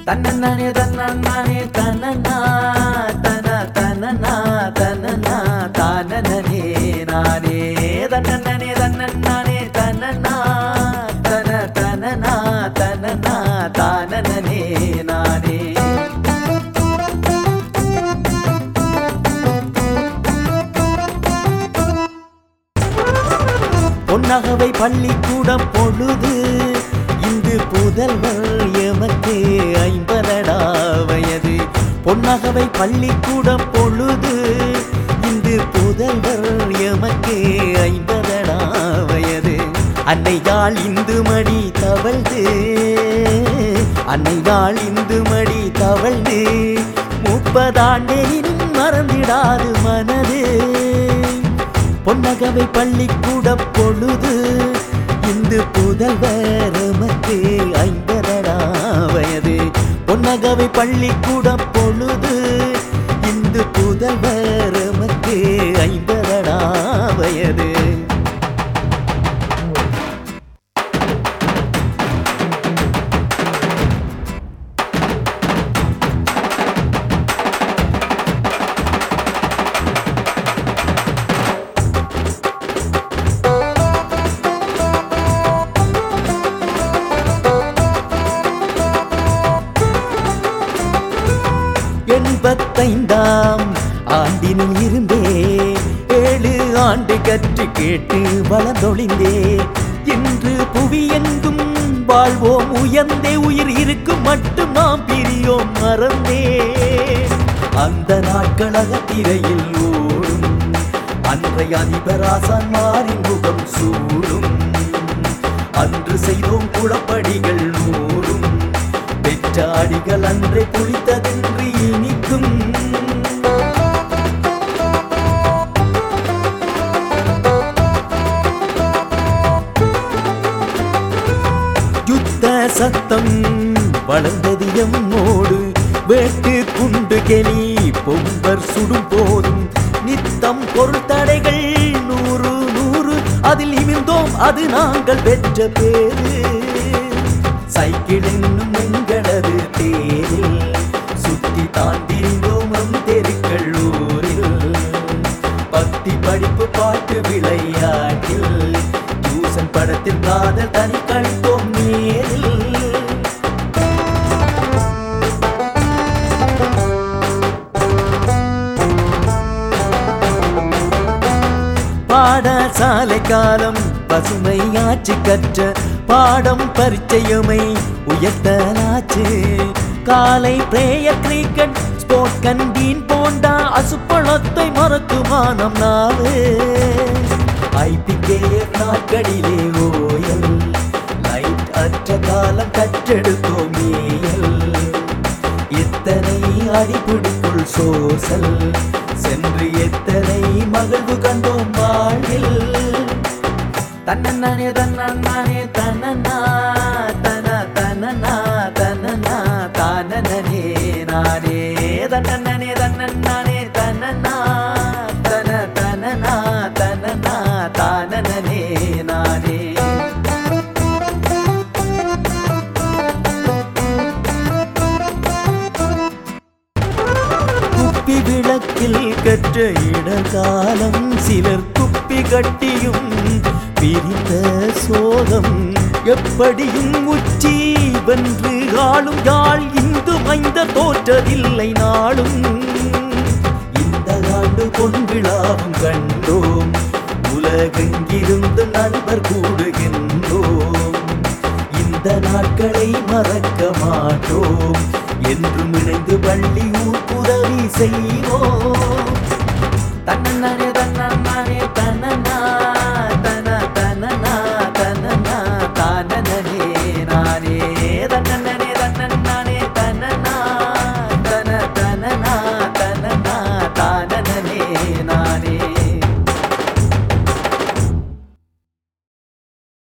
தன்னே தன்னே தனனா தன தனனா தனனா தானனே நானே தன்னே தன்னே தனனா தன தனனா தனனா தானனே நானே பொன்னகவை பள்ளிக்கூடம் பொழுது இங்கு புதல்வர் எமக்கு ஐம்பதடா வயது பொன்னகவை பள்ளிக்கூடம் பொழுது இங்கு புதல்வர் எமக்கு ஐம்பதடா வயது அன்னையாள் இந்து மடி தவழ்ந்து அன்னையாள் இந்து மடி தவழ்ந்து முப்பதாண்டேனும் மறந்திடாது மனது பொன்னகவை பள்ளிக்கூட பொழுது இந்து புதல்வர் எமக்கு ஐம்பதடா வயது பொன்னகவை பள்ளிக்கூட பொழுது இந்து புதல்வர் எமக்கு ஐம்பதடா வயது எண்பத்தைந்தாம் ஆண்டினில் இருந்தே ஏழு ஆண்டு கற்று கேட்டு வளர்ந்தொழிந்தே இன்று புவி எங்கும் வாழ்வோம் உயர்ந்தே உயிர் இருக்கும் மட்டும் நாம் பிரியோம் மறந்தே அந்த நாட்களக திரையில் ஓடும் அன்றைய அதிபராசான் மாறின் முகம் சூடும் அன்று செய்தோம் குளப்படிகள் நூறும் பெற்ற அடிகள் அன்றே புளித்ததென்று இனிக்கும் யுத்த சத்தம் வளர்ந்தது எம்மோடு வேட்டு குண்டு கெளி பொம்பர் சுடும் போதும் நித்தம் பொருள் தடைகள் நூறு நூறு அதில் இமிழ்ந்தோம் அது நாங்கள் பெற்ற பேரு சைக்கிள் என்னும் எங்களது தேரில் சுத்தி தாண்டிந்தோம் நம் தெருக்கள் ஊரில் பக்தி படிப்பு பாட்டு விளையாட்டில் டியூசன் படத்தில் காதல் தனி கழித்தோம் நேரில் பாடசாலை காலம் பசுமை ஆட்சி கற்ற பாடம் பரிச்சயமை உயர்த்தலாச்சு காலை prayer cricket sport canteen bonda அசுப்பழத்தை மறக்குமானம் நாவு ஐபிகே நாட்களிலே ஓயல் லைட் அற்ற காலம் கற்றெடுத்தோம் மேயல் எத்தனை அடிப்பிடிக்குள் சோசல் சென்று எத்தனை மகிழ்வு கண்டோம் வாழ்வில் தன்னே தன்னே தனனா தன தனனா தனனா தானனே நானே தன்னே தன்னே தனனா தன தனனா தனனா தானனே நானே குப்பி விளக்கில் கற்ற இடகாலம் சிலர் குப்பி கட்டியும் பிரிந்த சோகம் எப்படியும் உச்சி வென்று ஆளும் யாழ் இந்து மைந்த தோற்றதில்லை நாளும் இந்த ஆண்டு பொன்விழாவும் கண்டோம் உலகெங்கிருந்து நண்பர் கூடுகின்றோம் இந்த நாட்களை மறக்க மாட்டோம் என்றும் இணைந்து பள்ளி ஊர் உதவி செய்வோம் தன்னே